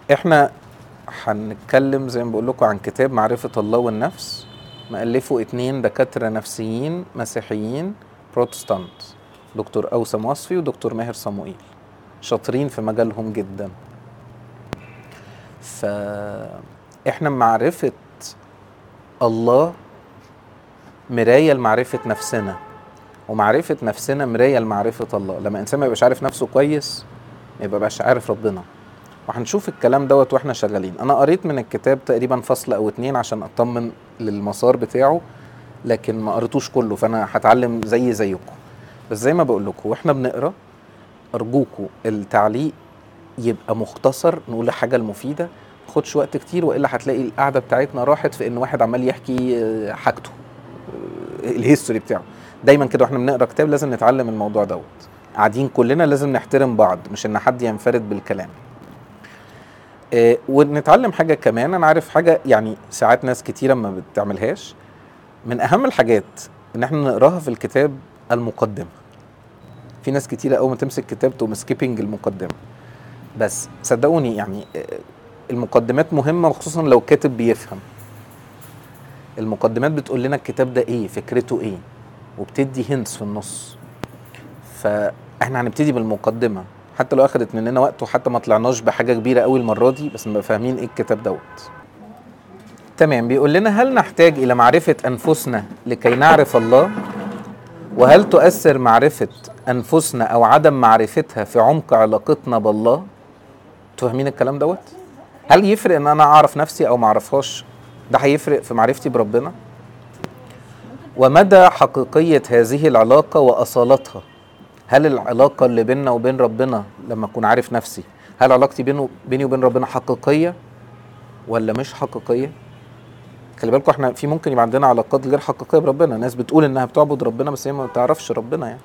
احنا هنتكلم زي ما بقول لكم عن كتاب معرفة الله والنفس مألفه اتنين دكاترة نفسيين مسيحيين بروتستانت دكتور أوسم وصفي ودكتور ماهر صموئيل شاطرين في مجالهم جدا فاحنا معرفة الله مراية لمعرفة نفسنا ومعرفة نفسنا مراية لمعرفة الله لما إنسان ما يبقاش عارف نفسه كويس ما يبقاش عارف ربنا وهنشوف الكلام دوت واحنا شغالين انا قريت من الكتاب تقريبا فصل او اتنين عشان اطمن للمسار بتاعه لكن ما قريتوش كله فانا هتعلم زي زيكم بس زي ما بقول لكم واحنا بنقرا ارجوكم التعليق يبقى مختصر نقول الحاجه المفيده ما تاخدش وقت كتير والا هتلاقي القعده بتاعتنا راحت في ان واحد عمال يحكي آه، حاجته آه، الهيستوري بتاعه دايما كده واحنا بنقرا كتاب لازم نتعلم الموضوع دوت قاعدين كلنا لازم نحترم بعض مش ان حد ينفرد بالكلام آه، ونتعلم حاجه كمان انا عارف حاجه يعني ساعات ناس كتيره ما بتعملهاش من اهم الحاجات ان احنا نقراها في الكتاب المقدمه في ناس كتيره اول ما تمسك كتاب تقوم سكيبنج المقدمه بس صدقوني يعني آه، المقدمات مهمه وخصوصا لو كاتب بيفهم المقدمات بتقول لنا الكتاب ده ايه فكرته ايه وبتدي هنتس في النص فاحنا هنبتدي بالمقدمه حتى لو اخدت مننا وقت وحتى ما طلعناش بحاجه كبيره قوي المره دي بس نبقى فاهمين ايه الكتاب دوت تمام بيقول لنا هل نحتاج الى معرفه انفسنا لكي نعرف الله وهل تؤثر معرفه انفسنا او عدم معرفتها في عمق علاقتنا بالله فاهمين الكلام دوت هل يفرق ان انا اعرف نفسي او ما اعرفهاش ده هيفرق في معرفتي بربنا ومدى حقيقيه هذه العلاقه واصالتها هل العلاقه اللي بيننا وبين ربنا لما اكون عارف نفسي هل علاقتي بينه بيني وبين ربنا حقيقيه ولا مش حقيقيه خلي بالكم احنا في ممكن يبقى عندنا علاقات غير حقيقيه بربنا ناس بتقول انها بتعبد ربنا بس هي ما بتعرفش ربنا يعني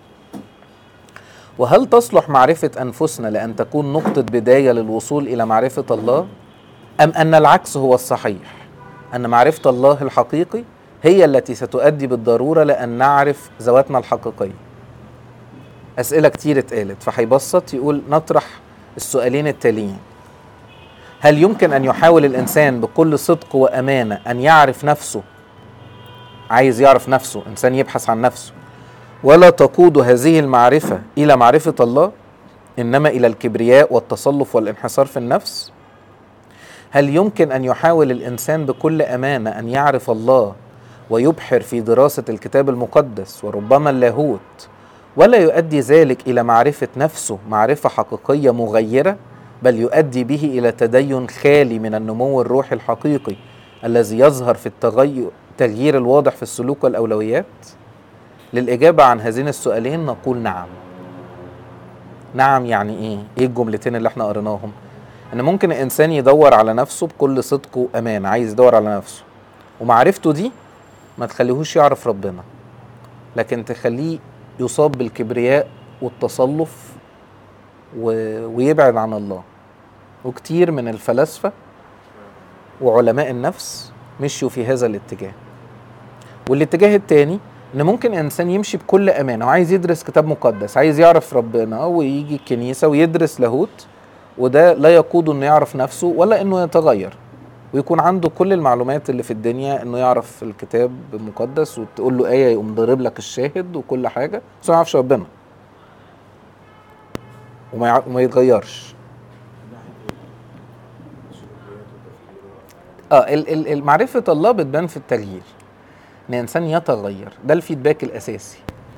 وهل تصلح معرفه انفسنا لان تكون نقطه بدايه للوصول الى معرفه الله ام ان العكس هو الصحيح ان معرفه الله الحقيقي هي التي ستؤدي بالضروره لان نعرف ذواتنا الحقيقيه اسئله كتير اتقالت فهيبسط يقول نطرح السؤالين التاليين هل يمكن ان يحاول الانسان بكل صدق وامانه ان يعرف نفسه عايز يعرف نفسه انسان يبحث عن نفسه ولا تقود هذه المعرفه الى معرفه الله انما الى الكبرياء والتصلف والانحصار في النفس هل يمكن ان يحاول الانسان بكل امانه ان يعرف الله ويبحر في دراسه الكتاب المقدس وربما اللاهوت ولا يؤدي ذلك الى معرفه نفسه معرفه حقيقيه مغيره بل يؤدي به الى تدين خالي من النمو الروحي الحقيقي الذي يظهر في التغير التغيير الواضح في السلوك والاولويات للاجابه عن هذين السؤالين نقول نعم نعم يعني ايه ايه الجملتين اللي احنا قريناهم ان ممكن الانسان يدور على نفسه بكل صدق وامان عايز يدور على نفسه ومعرفته دي ما تخليهوش يعرف ربنا لكن تخليه يصاب بالكبرياء والتصلف و... ويبعد عن الله وكتير من الفلاسفة وعلماء النفس مشوا في هذا الاتجاه والاتجاه التاني ان ممكن انسان يمشي بكل امانه وعايز يدرس كتاب مقدس عايز يعرف ربنا ويجي الكنيسه ويدرس لاهوت وده لا يقوده انه يعرف نفسه ولا انه يتغير ويكون عنده كل المعلومات اللي في الدنيا انه يعرف الكتاب المقدس وتقول له ايه يقوم ضارب لك الشاهد وكل حاجه بس ما يعرفش ربنا وما يع- وما يتغيرش اه ال- ال- ال- معرفه الله بتبان في التغيير ان انسان يتغير ده الفيدباك الاساسي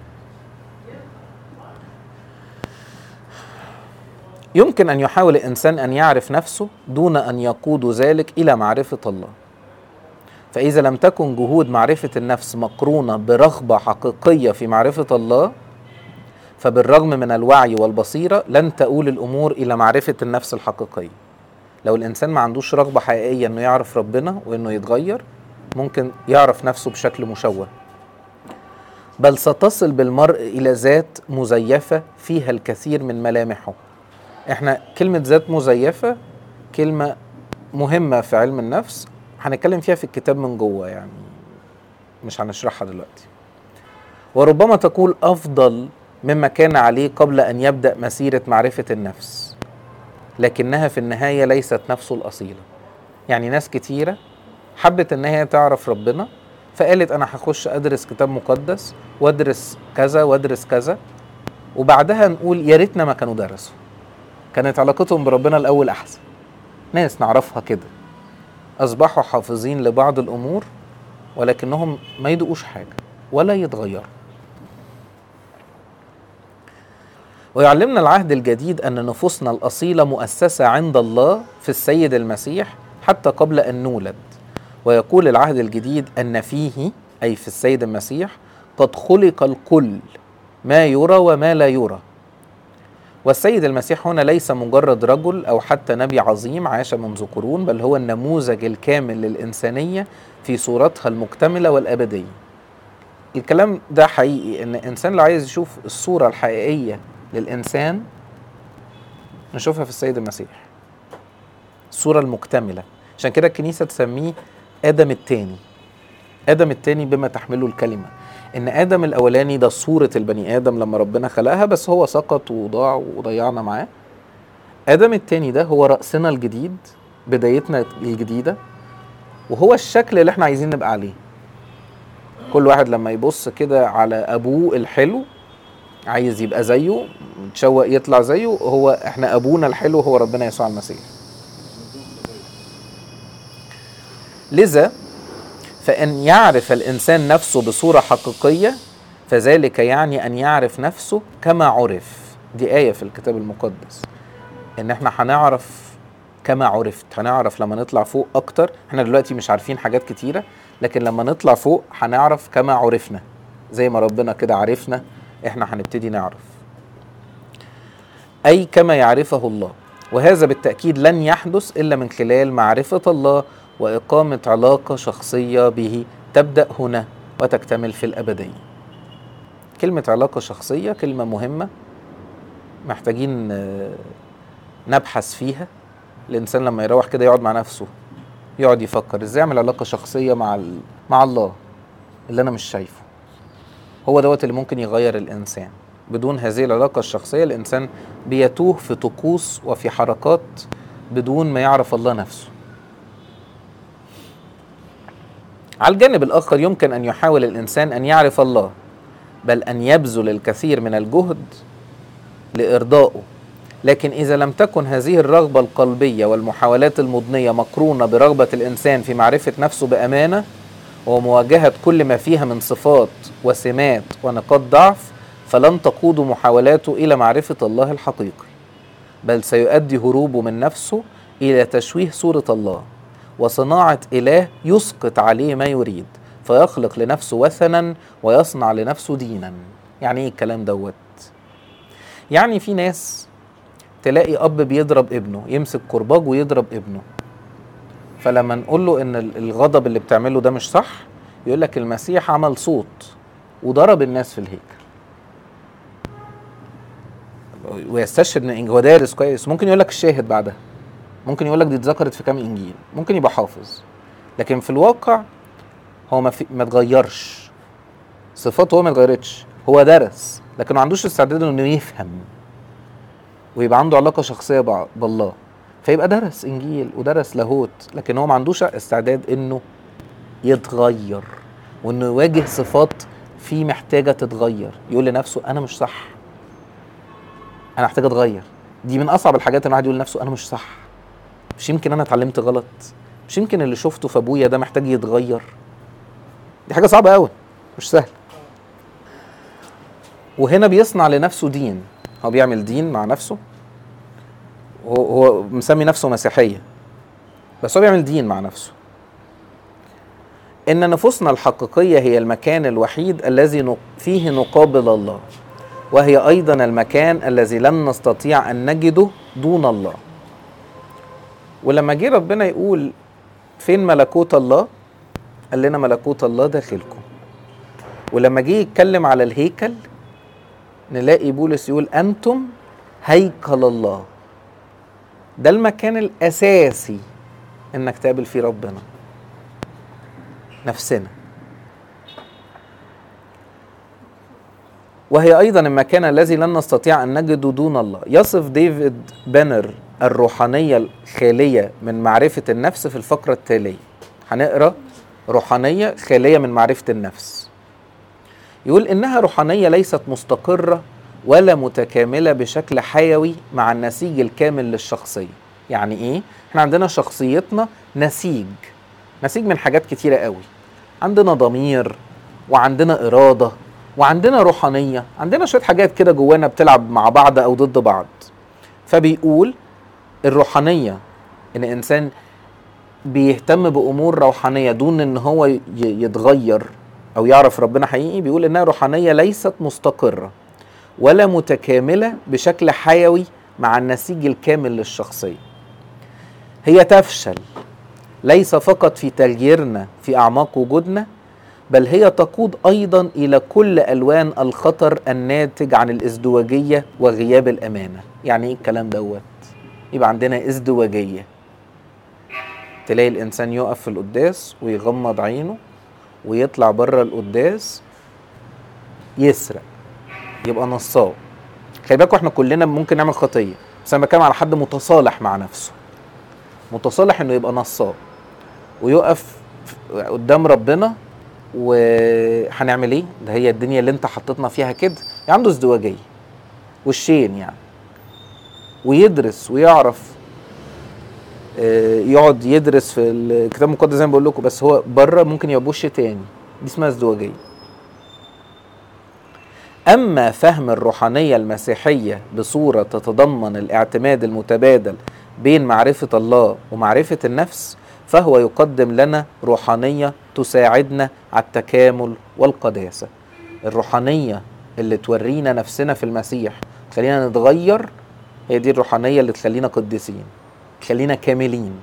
يمكن ان يحاول الانسان ان يعرف نفسه دون ان يقود ذلك الى معرفه الله فاذا لم تكن جهود معرفه النفس مقرونه برغبه حقيقيه في معرفه الله فبالرغم من الوعي والبصيره لن تؤول الامور الى معرفه النفس الحقيقيه لو الانسان ما عندوش رغبه حقيقيه انه يعرف ربنا وانه يتغير ممكن يعرف نفسه بشكل مشوه بل ستصل بالمرء الى ذات مزيفه فيها الكثير من ملامحه احنا كلمه ذات مزيفه كلمه مهمه في علم النفس هنتكلم فيها في الكتاب من جوه يعني مش هنشرحها دلوقتي وربما تكون افضل مما كان عليه قبل ان يبدا مسيره معرفه النفس لكنها في النهاية ليست نفسه الأصيلة يعني ناس كتيرة حبت ان هي تعرف ربنا فقالت انا هخش ادرس كتاب مقدس وادرس كذا وادرس كذا وبعدها نقول يا ريتنا ما كانوا درسوا كانت علاقتهم بربنا الاول احسن ناس نعرفها كده اصبحوا حافظين لبعض الامور ولكنهم ما يدقوش حاجه ولا يتغيروا ويعلمنا العهد الجديد ان نفوسنا الاصيله مؤسسه عند الله في السيد المسيح حتى قبل ان نولد ويقول العهد الجديد ان فيه اي في السيد المسيح قد خلق الكل ما يرى وما لا يرى والسيد المسيح هنا ليس مجرد رجل او حتى نبي عظيم عاش منذ قرون بل هو النموذج الكامل للانسانيه في صورتها المكتمله والابديه الكلام ده حقيقي ان الانسان لو عايز يشوف الصوره الحقيقيه للانسان نشوفها في السيد المسيح الصوره المكتمله عشان كده الكنيسه تسميه ادم الثاني ادم الثاني بما تحمله الكلمه ان ادم الاولاني ده صوره البني ادم لما ربنا خلقها بس هو سقط وضاع وضيعنا معاه ادم الثاني ده هو راسنا الجديد بدايتنا الجديده وهو الشكل اللي احنا عايزين نبقى عليه كل واحد لما يبص كده على ابوه الحلو عايز يبقى زيه متشوق يطلع زيه هو احنا ابونا الحلو هو ربنا يسوع المسيح لذا فان يعرف الانسان نفسه بصوره حقيقيه فذلك يعني ان يعرف نفسه كما عرف دي ايه في الكتاب المقدس ان احنا هنعرف كما عرفت هنعرف لما نطلع فوق اكتر احنا دلوقتي مش عارفين حاجات كتيره لكن لما نطلع فوق هنعرف كما عرفنا زي ما ربنا كده عرفنا احنا هنبتدي نعرف اي كما يعرفه الله وهذا بالتاكيد لن يحدث الا من خلال معرفه الله واقامه علاقه شخصيه به تبدا هنا وتكتمل في الابديه كلمه علاقه شخصيه كلمه مهمه محتاجين نبحث فيها الانسان لما يروح كده يقعد مع نفسه يقعد يفكر ازاي اعمل علاقه شخصيه مع مع الله اللي انا مش شايفه هو دوت اللي ممكن يغير الانسان بدون هذه العلاقه الشخصيه الانسان بيتوه في طقوس وفي حركات بدون ما يعرف الله نفسه على الجانب الاخر يمكن ان يحاول الانسان ان يعرف الله بل ان يبذل الكثير من الجهد لارضائه لكن اذا لم تكن هذه الرغبه القلبيه والمحاولات المضنيه مقرونه برغبه الانسان في معرفه نفسه بامانه ومواجهه كل ما فيها من صفات وسمات ونقاط ضعف فلن تقود محاولاته الى معرفه الله الحقيقي بل سيؤدي هروبه من نفسه الى تشويه صوره الله وصناعه اله يسقط عليه ما يريد فيخلق لنفسه وثنا ويصنع لنفسه دينا يعني ايه الكلام دوت يعني في ناس تلاقي اب بيضرب ابنه يمسك كرباج ويضرب ابنه فلما نقول له ان الغضب اللي بتعمله ده مش صح يقول لك المسيح عمل صوت وضرب الناس في الهيكل ويستشهد ان هو دارس كويس ممكن يقول لك الشاهد بعدها ممكن يقول لك دي اتذكرت في كام انجيل ممكن يبقى حافظ لكن في الواقع هو ما, في ما اتغيرش صفاته هو ما اتغيرتش هو درس لكن ما عندوش استعداد انه يفهم ويبقى عنده علاقه شخصيه بالله فيبقى درس انجيل ودرس لاهوت لكن هو ما عندوش استعداد انه يتغير وانه يواجه صفات فيه محتاجه تتغير يقول لنفسه انا مش صح انا محتاج اتغير دي من اصعب الحاجات ان الواحد يقول لنفسه انا مش صح مش يمكن انا اتعلمت غلط مش يمكن اللي شفته في ابويا ده محتاج يتغير دي حاجه صعبه قوي مش سهل وهنا بيصنع لنفسه دين هو بيعمل دين مع نفسه هو هو مسمي نفسه مسيحيه بس هو بيعمل دين مع نفسه ان نفوسنا الحقيقيه هي المكان الوحيد الذي فيه نقابل الله وهي ايضا المكان الذي لن نستطيع ان نجده دون الله ولما جه ربنا يقول فين ملكوت الله قال لنا ملكوت الله داخلكم ولما جه يتكلم على الهيكل نلاقي بولس يقول انتم هيكل الله ده المكان الاساسي انك تقابل فيه ربنا نفسنا وهي ايضا المكان الذي لن نستطيع ان نجده دون الله يصف ديفيد بانر الروحانية الخالية من معرفة النفس في الفقرة التالية هنقرأ روحانية خالية من معرفة النفس يقول إنها روحانية ليست مستقرة ولا متكاملة بشكل حيوي مع النسيج الكامل للشخصية يعني إيه؟ إحنا عندنا شخصيتنا نسيج نسيج من حاجات كتيرة قوي عندنا ضمير وعندنا إرادة وعندنا روحانية عندنا شوية حاجات كده جوانا بتلعب مع بعض أو ضد بعض فبيقول الروحانية إن إنسان بيهتم بأمور روحانية دون إن هو ي- يتغير أو يعرف ربنا حقيقي بيقول إنها روحانية ليست مستقرة ولا متكاملة بشكل حيوي مع النسيج الكامل للشخصية هي تفشل ليس فقط في تغييرنا في أعماق وجودنا بل هي تقود أيضا إلى كل ألوان الخطر الناتج عن الازدواجية وغياب الأمانة يعني إيه الكلام دوت يبقى عندنا ازدواجية تلاقي الإنسان يقف في القداس ويغمض عينه ويطلع بره القداس يسرق يبقى نصاب خلي بالكوا احنا كلنا ممكن نعمل خطيه بس انا بتكلم على حد متصالح مع نفسه متصالح انه يبقى نصاب ويقف قدام ربنا وهنعمل ايه ده هي الدنيا اللي انت حطيتنا فيها كده يعني عنده ازدواجيه وشين يعني ويدرس ويعرف آه، يقعد يدرس في الكتاب المقدس زي ما بقول لكم بس هو بره ممكن يبقى بوش تاني دي اسمها ازدواجيه أما فهم الروحانية المسيحية بصورة تتضمن الاعتماد المتبادل بين معرفة الله ومعرفة النفس فهو يقدم لنا روحانية تساعدنا على التكامل والقداسة الروحانية اللي تورينا نفسنا في المسيح تخلينا نتغير هي دي الروحانية اللي تخلينا قديسين تخلينا كاملين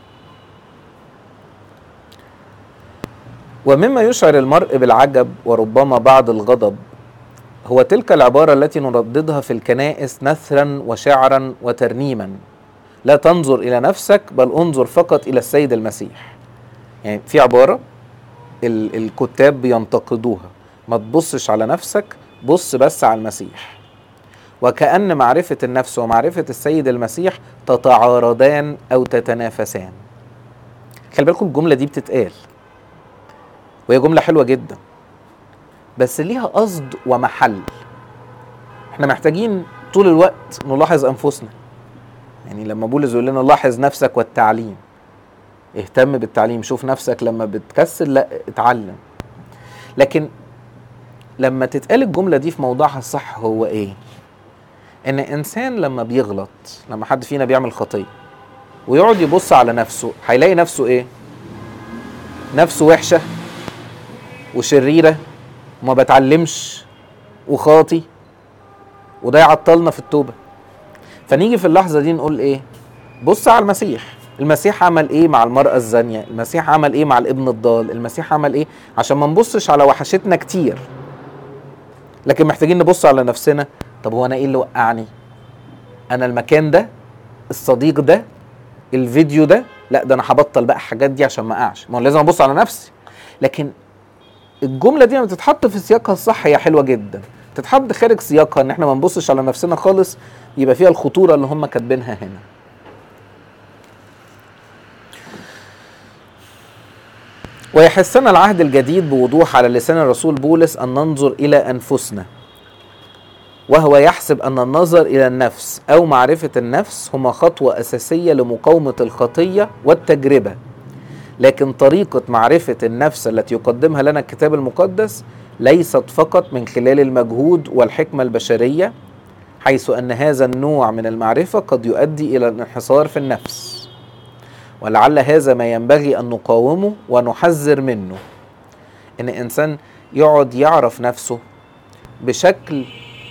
ومما يشعر المرء بالعجب وربما بعض الغضب هو تلك العبارة التي نرددها في الكنائس نثرا وشعرا وترنيما لا تنظر إلى نفسك بل انظر فقط إلى السيد المسيح يعني في عبارة ال- الكتاب بينتقدوها ما تبصش على نفسك بص بس على المسيح وكأن معرفة النفس ومعرفة السيد المسيح تتعارضان أو تتنافسان خلي بالكم الجملة دي بتتقال وهي جملة حلوة جدا بس ليها قصد ومحل احنا محتاجين طول الوقت نلاحظ انفسنا يعني لما بولس يقول لنا لاحظ نفسك والتعليم اهتم بالتعليم شوف نفسك لما بتكسل لا اتعلم لكن لما تتقال الجمله دي في موضعها الصح هو ايه ان انسان لما بيغلط لما حد فينا بيعمل خطيه ويقعد يبص على نفسه هيلاقي نفسه ايه نفسه وحشه وشريره وما بتعلمش وخاطي وده يعطلنا في التوبه فنيجي في اللحظه دي نقول ايه بص على المسيح المسيح عمل ايه مع المراه الزانيه المسيح عمل ايه مع الابن الضال المسيح عمل ايه عشان ما نبصش على وحشتنا كتير لكن محتاجين نبص على نفسنا طب هو انا ايه اللي وقعني انا المكان ده الصديق ده الفيديو ده لا ده انا هبطل بقى الحاجات دي عشان ما اقعش ما هو لازم ابص على نفسي لكن الجمله دي لما تتحط في سياقها الصح هي حلوه جدا تتحط خارج سياقها ان احنا ما نبصش على نفسنا خالص يبقى فيها الخطوره اللي هم كاتبينها هنا ويحثنا العهد الجديد بوضوح على لسان الرسول بولس ان ننظر الى انفسنا وهو يحسب ان النظر الى النفس او معرفه النفس هما خطوه اساسيه لمقاومه الخطيه والتجربه لكن طريقه معرفه النفس التي يقدمها لنا الكتاب المقدس ليست فقط من خلال المجهود والحكمه البشريه حيث ان هذا النوع من المعرفه قد يؤدي الى الانحصار في النفس ولعل هذا ما ينبغي ان نقاومه ونحذر منه ان انسان يقعد يعرف نفسه بشكل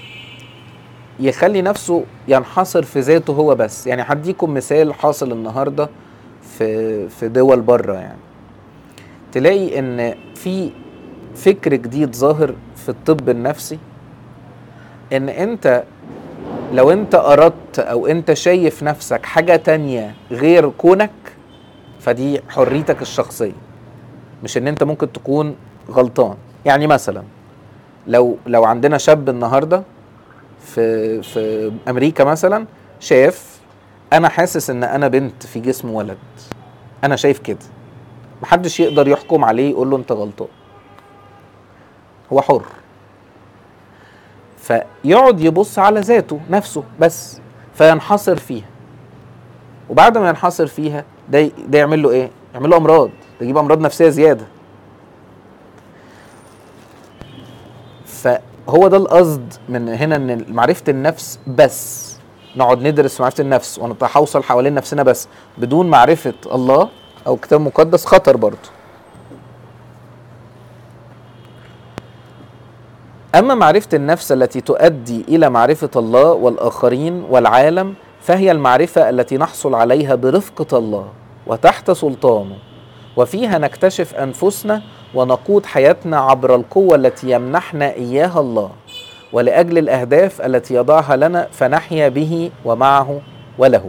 يخلي نفسه ينحصر في ذاته هو بس يعني هديكم مثال حاصل النهارده في في دول بره يعني تلاقي ان في فكر جديد ظاهر في الطب النفسي ان انت لو انت اردت او انت شايف نفسك حاجة تانية غير كونك فدي حريتك الشخصية مش ان انت ممكن تكون غلطان يعني مثلا لو لو عندنا شاب النهارده في في امريكا مثلا شاف انا حاسس ان انا بنت في جسم ولد انا شايف كده محدش يقدر يحكم عليه يقول له انت غلطان هو حر فيقعد يبص على ذاته نفسه بس فينحصر فيها وبعد ما ينحصر فيها ده ده يعمل له ايه؟ يعمل له امراض ده يجيب امراض نفسيه زياده فهو ده القصد من هنا ان معرفه النفس بس نقعد ندرس في معرفه النفس ونتحوصل حوالين نفسنا بس بدون معرفه الله او كتاب مقدس خطر برضه اما معرفه النفس التي تؤدي الى معرفه الله والاخرين والعالم فهي المعرفه التي نحصل عليها برفقه الله وتحت سلطانه وفيها نكتشف انفسنا ونقود حياتنا عبر القوه التي يمنحنا اياها الله ولاجل الاهداف التي يضعها لنا فنحيا به ومعه وله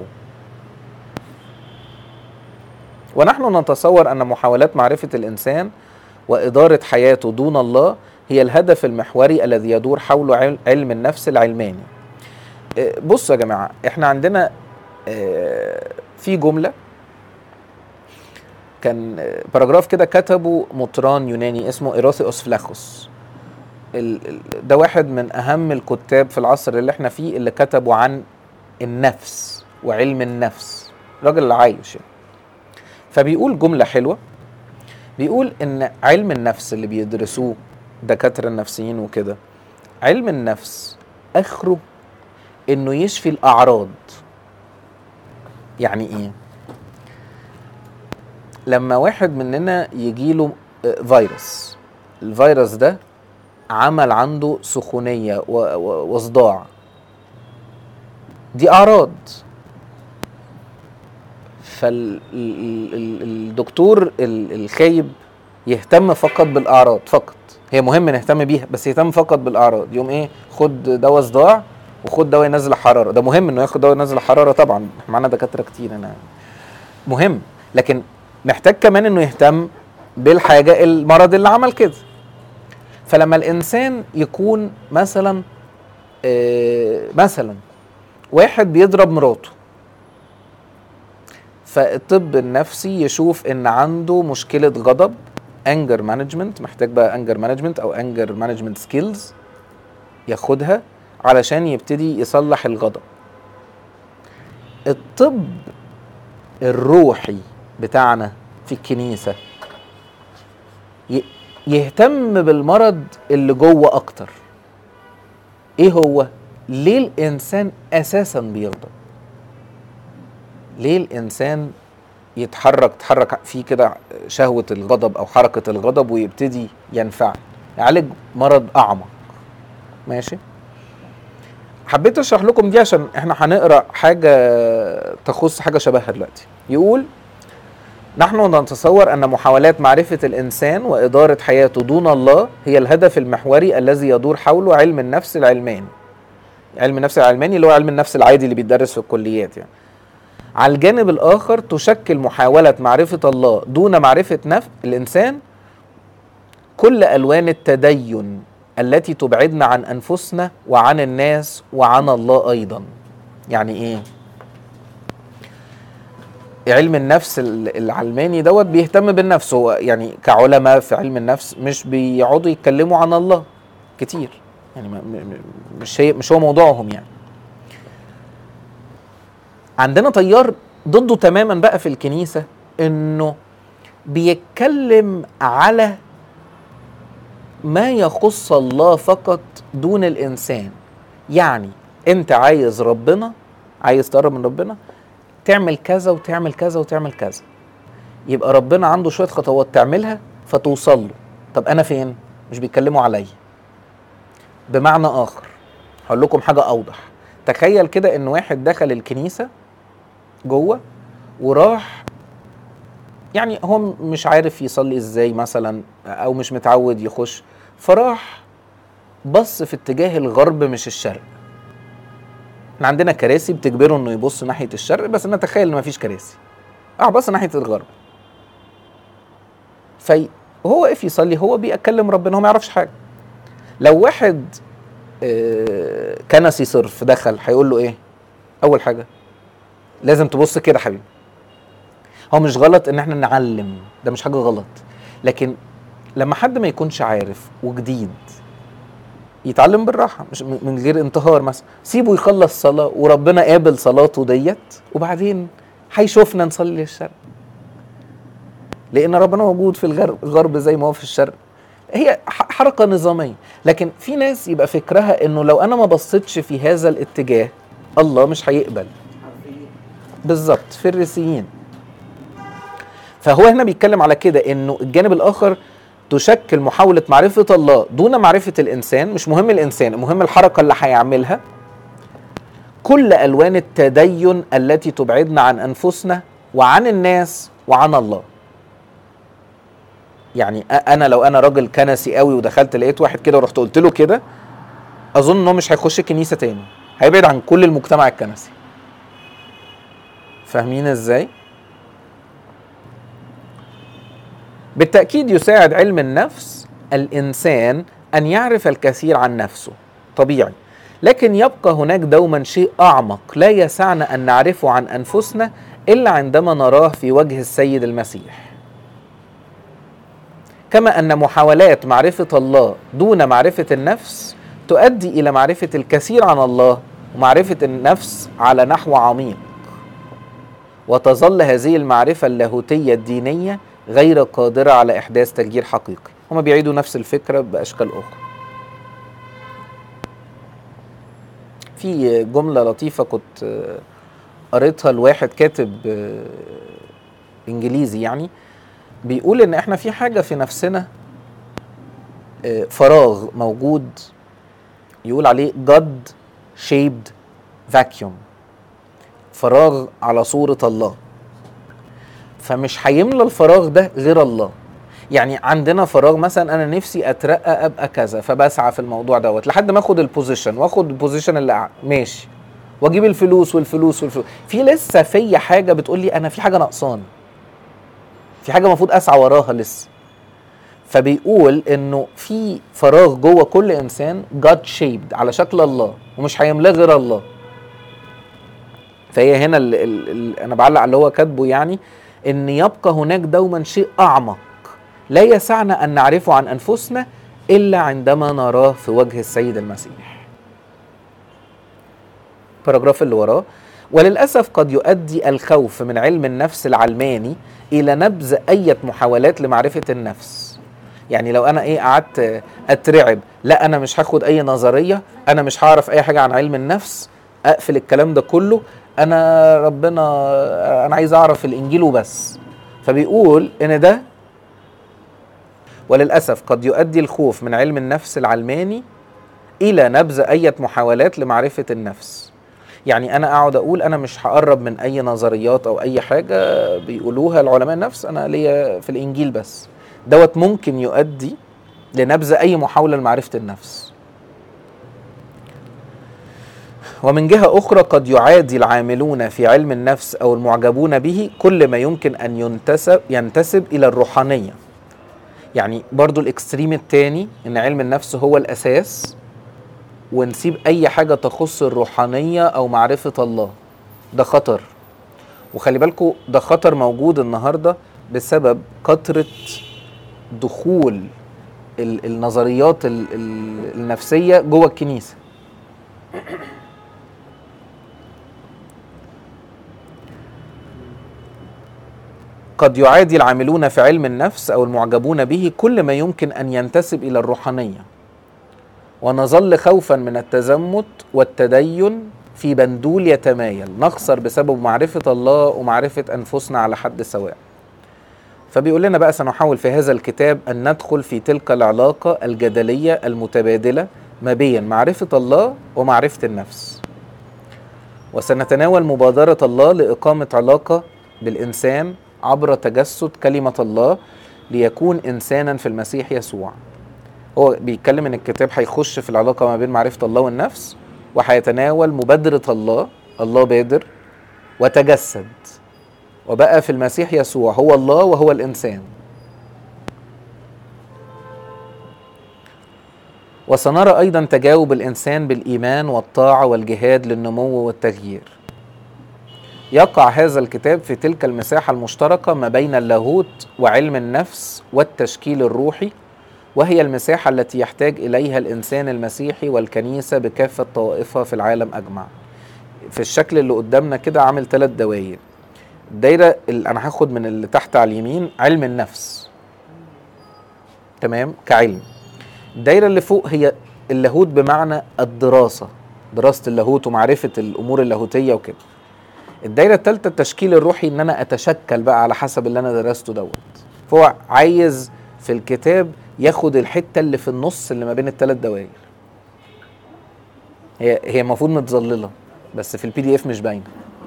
ونحن نتصور ان محاولات معرفه الانسان واداره حياته دون الله هي الهدف المحوري الذي يدور حول عل- علم النفس العلماني آه، بصوا يا جماعه احنا عندنا آه، في جمله كان آه، باراجراف كده كتبه مطران يوناني اسمه ايروثيوس فلاخوس ال- ال- ده واحد من اهم الكتاب في العصر اللي احنا فيه اللي كتبوا عن النفس وعلم النفس راجل اللي عايش يعني. فبيقول جمله حلوه بيقول ان علم النفس اللي بيدرسوه دكاتره النفسيين وكده علم النفس اخره انه يشفي الاعراض يعني ايه لما واحد مننا يجيله آه، فيروس الفيروس ده عمل عنده سخونيه و- و- وصداع دي اعراض فالدكتور الخايب يهتم فقط بالاعراض فقط هي مهم نهتم بيها بس يهتم فقط بالاعراض يوم ايه خد دواء صداع وخد دواء ينزل الحراره ده مهم انه ياخد دواء ينزل الحراره طبعا معانا دكاتره كتير هنا مهم لكن محتاج كمان انه يهتم بالحاجه المرض اللي عمل كده فلما الانسان يكون مثلا آه، مثلا واحد بيضرب مراته فالطب النفسي يشوف ان عنده مشكله غضب انجر مانجمنت محتاج بقى انجر مانجمنت او انجر مانجمنت سكيلز ياخدها علشان يبتدي يصلح الغضب الطب الروحي بتاعنا في الكنيسه ي- يهتم بالمرض اللي جوه اكتر ايه هو ليه الانسان اساسا بيغضب ليه الانسان يتحرك تحرك فيه كده شهوه الغضب او حركه الغضب ويبتدي ينفعل يعالج مرض اعمق ماشي حبيت اشرح لكم دي عشان احنا هنقرا حاجه تخص حاجه شبهها دلوقتي يقول نحن نتصور ان محاولات معرفه الانسان واداره حياته دون الله هي الهدف المحوري الذي يدور حوله علم النفس العلماني علم النفس العلماني اللي هو علم النفس العادي اللي بيدرس في الكليات يعني على الجانب الاخر تشكل محاوله معرفه الله دون معرفه نفس الانسان كل الوان التدين التي تبعدنا عن انفسنا وعن الناس وعن الله ايضا يعني ايه علم النفس ال- العلماني دوت بيهتم بالنفس هو يعني كعلماء في علم النفس مش بيقعدوا يتكلموا عن الله كتير يعني ما- م- م- مش هي مش هو موضوعهم يعني عندنا تيار ضده تماما بقى في الكنيسه انه بيتكلم على ما يخص الله فقط دون الانسان يعني انت عايز ربنا عايز تقرب من ربنا تعمل كذا وتعمل كذا وتعمل كذا يبقى ربنا عنده شويه خطوات تعملها فتوصل له طب انا فين مش بيتكلموا عليا بمعنى اخر هقول لكم حاجه اوضح تخيل كده ان واحد دخل الكنيسه جوه وراح يعني هو م- مش عارف يصلي ازاي مثلا او مش متعود يخش فراح بص في اتجاه الغرب مش الشرق احنا عندنا كراسي بتجبره انه يبص ناحيه الشرق بس نتخيل ان مفيش كراسي اه بص ناحيه الغرب في وهو واقف يصلي هو بيكلم ربنا هو ما يعرفش حاجه لو واحد آه، كنسي صرف دخل هيقول له ايه اول حاجه لازم تبص كده حبيبي هو مش غلط ان احنا نعلم ده مش حاجه غلط لكن لما حد ما يكونش عارف وجديد يتعلم بالراحه مش من غير انتهار مثلا سيبه يخلص صلاه وربنا قابل صلاته ديت وبعدين هيشوفنا نصلي الشرق لان ربنا موجود في الغرب الغرب زي ما هو في الشرق هي حركه نظاميه لكن في ناس يبقى فكرها انه لو انا ما بصيتش في هذا الاتجاه الله مش هيقبل بالظبط فريسيين فهو هنا بيتكلم على كده انه الجانب الاخر تشكل محاولة معرفة الله دون معرفة الإنسان مش مهم الإنسان المهم الحركة اللي هيعملها كل ألوان التدين التي تبعدنا عن أنفسنا وعن الناس وعن الله يعني انا لو انا راجل كنسي قوي ودخلت لقيت واحد كده ورحت قلت له كده اظن انه مش هيخش كنيسه تاني هيبعد عن كل المجتمع الكنسي فاهمين ازاي بالتاكيد يساعد علم النفس الانسان ان يعرف الكثير عن نفسه طبيعي لكن يبقى هناك دوما شيء اعمق لا يسعنا ان نعرفه عن انفسنا الا عندما نراه في وجه السيد المسيح كما ان محاولات معرفه الله دون معرفه النفس تؤدي الى معرفه الكثير عن الله ومعرفه النفس على نحو عميق وتظل هذه المعرفه اللاهوتيه الدينيه غير قادره على احداث تغيير حقيقي هما بيعيدوا نفس الفكره باشكال اخرى في جمله لطيفه كنت قريتها لواحد كاتب انجليزي يعني بيقول ان احنا في حاجه في نفسنا فراغ موجود يقول عليه God shaped vacuum فراغ على صورة الله فمش هيملى الفراغ ده غير الله يعني عندنا فراغ مثلا انا نفسي اترقى ابقى كذا فبسعى في الموضوع دوت لحد ما اخد البوزيشن واخد البوزيشن اللي ماشي واجيب الفلوس والفلوس والفلوس في لسه في حاجه بتقول لي انا في حاجه ناقصاني في حاجه المفروض اسعى وراها لسه فبيقول انه في فراغ جوه كل انسان جاد شيبد على شكل الله ومش هيملاه غير الله فهي هنا ال ال ال انا بعلق على اللي هو كاتبه يعني ان يبقى هناك دوما شيء اعمق لا يسعنا ان نعرفه عن انفسنا الا عندما نراه في وجه السيد المسيح الباراجراف اللي وراه وللاسف قد يؤدي الخوف من علم النفس العلماني الى نبذ اي محاولات لمعرفه النفس يعني لو انا ايه قعدت اترعب لا انا مش هاخد اي نظريه انا مش هعرف اي حاجه عن علم النفس اقفل الكلام ده كله انا ربنا انا عايز اعرف الانجيل وبس فبيقول ان ده وللاسف قد يؤدي الخوف من علم النفس العلماني الى نبذ اي محاولات لمعرفه النفس يعني انا اقعد اقول انا مش هقرب من اي نظريات او اي حاجه بيقولوها العلماء النفس انا ليا في الانجيل بس دوت ممكن يؤدي لنبذ اي محاوله لمعرفه النفس ومن جهه اخرى قد يعادي العاملون في علم النفس او المعجبون به كل ما يمكن ان ينتسب ينتسب الى الروحانيه يعني برضو الاكستريم الثاني ان علم النفس هو الاساس ونسيب اي حاجه تخص الروحانيه او معرفه الله ده خطر وخلي بالكم ده خطر موجود النهارده بسبب كثره دخول النظريات النفسيه جوه الكنيسه قد يعادي العاملون في علم النفس او المعجبون به كل ما يمكن ان ينتسب الى الروحانيه ونظل خوفا من التزمت والتدين في بندول يتمايل نخسر بسبب معرفة الله ومعرفة أنفسنا على حد سواء فبيقول لنا بقى سنحاول في هذا الكتاب أن ندخل في تلك العلاقة الجدلية المتبادلة ما بين معرفة الله ومعرفة النفس وسنتناول مبادرة الله لإقامة علاقة بالإنسان عبر تجسد كلمة الله ليكون إنسانا في المسيح يسوع هو بيتكلم ان الكتاب هيخش في العلاقه ما بين معرفه الله والنفس وهيتناول مبادره الله الله بادر وتجسد وبقى في المسيح يسوع هو الله وهو الانسان وسنرى ايضا تجاوب الانسان بالايمان والطاعه والجهاد للنمو والتغيير يقع هذا الكتاب في تلك المساحة المشتركة ما بين اللاهوت وعلم النفس والتشكيل الروحي وهي المساحة التي يحتاج إليها الإنسان المسيحي والكنيسة بكافة طوائفها في العالم أجمع في الشكل اللي قدامنا كده عامل ثلاث دواير الدايرة اللي أنا هاخد من اللي تحت على اليمين علم النفس تمام كعلم الدايرة اللي فوق هي اللاهوت بمعنى الدراسة دراسة اللاهوت ومعرفة الأمور اللاهوتية وكده الدايرة الثالثة التشكيل الروحي إن أنا أتشكل بقى على حسب اللي أنا درسته دوت فهو عايز في الكتاب ياخد الحتة اللي في النص اللي ما بين الثلاث دوائر هي هي المفروض متظللة بس في البي دي اف مش باينة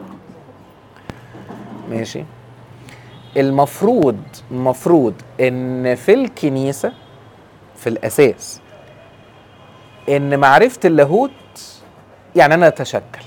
ماشي المفروض المفروض ان في الكنيسة في الاساس ان معرفة اللاهوت يعني انا اتشكل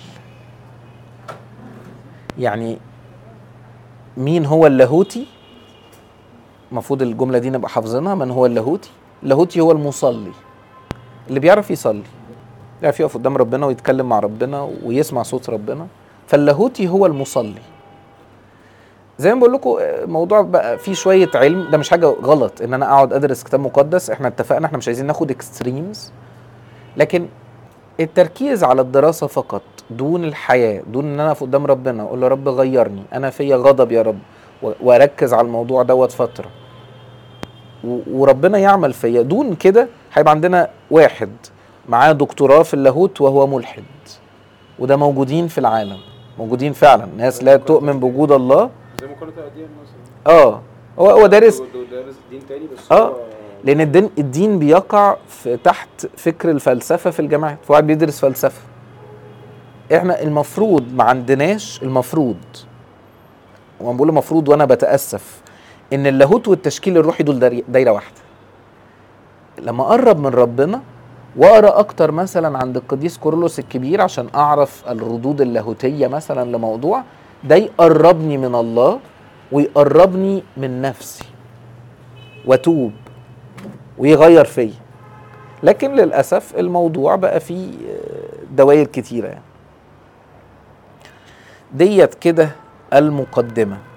يعني مين هو اللاهوتي المفروض الجملة دي نبقى حافظينها من هو اللاهوتي اللاهوتي هو المصلي اللي بيعرف يصلي يعرف يقف قدام ربنا ويتكلم مع ربنا ويسمع صوت ربنا فاللاهوتي هو المصلي زي ما بقول لكم موضوع بقى فيه شويه علم ده مش حاجه غلط ان انا اقعد ادرس كتاب مقدس احنا اتفقنا احنا مش عايزين ناخد اكستريمز لكن التركيز على الدراسه فقط دون الحياه دون ان انا اقف قدام ربنا اقول له يا رب غيرني انا فيا غضب يا رب و- واركز على الموضوع دوت فتره و- وربنا يعمل فيا دون كده هيبقى عندنا واحد معاه دكتوراه في اللاهوت وهو ملحد وده موجودين في العالم موجودين فعلا ناس لا تؤمن بوجود الله زي ما كانت اديان مثلا اه هو هو دارس هو دارس دين تاني بس آه. هو لان الدين الدين بيقع في تحت فكر الفلسفه في الجامعات فواحد بيدرس فلسفه احنا المفروض ما عندناش المفروض وانا بقول المفروض وانا بتاسف ان اللاهوت والتشكيل الروحي دول داري- دايره واحده لما اقرب من ربنا واقرا اكتر مثلا عند القديس كورولوس الكبير عشان اعرف الردود اللاهوتيه مثلا لموضوع ده يقربني من الله ويقربني من نفسي واتوب ويغير فيا لكن للاسف الموضوع بقى فيه آه، دوائر كتيره يعني ديت كده المقدمه